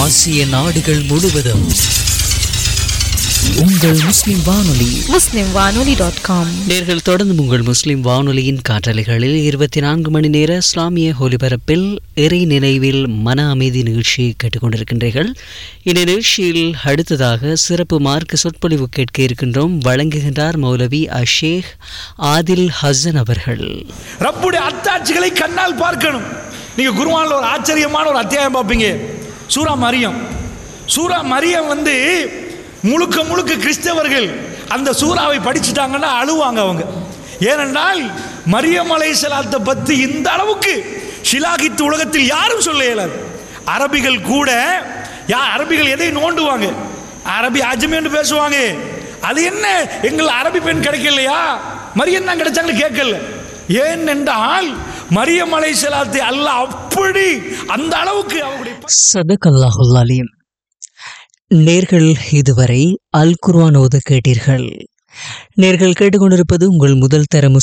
ஆசிய நாடுகள் முழுவதும் உங்கள் முஸ்லிம் வானொலி muslimwanoli.com நேர்கள் தொடர்ந்து உங்கள் முஸ்லிம் வானொலியின் காற்றலைகளில் இருபத்தி நான்கு மணி நேர இஸ்லாமிய ஒலிபரப்பில் இறை நினைவில் மன அமைதி நிகழ்ச்சியை கேட்டுக்கொண்டிருக்கின்றீர்கள் இந்த நிகழ்ச்சியில் அடுத்ததாக சிறப்பு மார்க்க சொற்பொழிவு கேட்க இருக்கின்றோம் வழங்குகின்றார் மௌலவி அஷேக் ஆதில் ஹசன் அவர்கள் ரப்புடைய அத்தாட்சிகளை கண்ணால் பார்க்கணும் நீங்க குருவானில் ஒரு ஆச்சரியமான ஒரு அத்தியாயம் பார்ப்பீங்க சூரா மரியம் சூரா மரியம் வந்து முழுக்க முழுக்க கிறிஸ்தவர்கள் அந்த சூறாவை படிச்சுட்டாங்கன்னா அழுவாங்க அவங்க ஏனென்றால் மரியம் அலைசலாத்தை பற்றி இந்த அளவுக்கு ஷிலாகித்து உலகத்தில் யாரும் சொல்ல இயலாது அரபிகள் கூட யா அரபிகள் எதை நோண்டுவாங்க அரபி அஜ்மேன்னு பேசுவாங்க அது என்ன எங்கள் அரபி பெண் கிடைக்கலையா மரியம் தான் கிடைச்சாங்கன்னு கேட்கல ஏன் என்றால் மரியம் அலை செலாத்தை அல்ல அப்படி அந்த அளவுக்கு அவங்களுடைய சதகல்லாஹுல் அலீம் நேர்கள் இதுவரை அல் குர்ஆன் ஓத கேட்டீர்கள் நேர்கள் கேட்டுக்கொண்டிருப்பது உங்கள் முதல் தர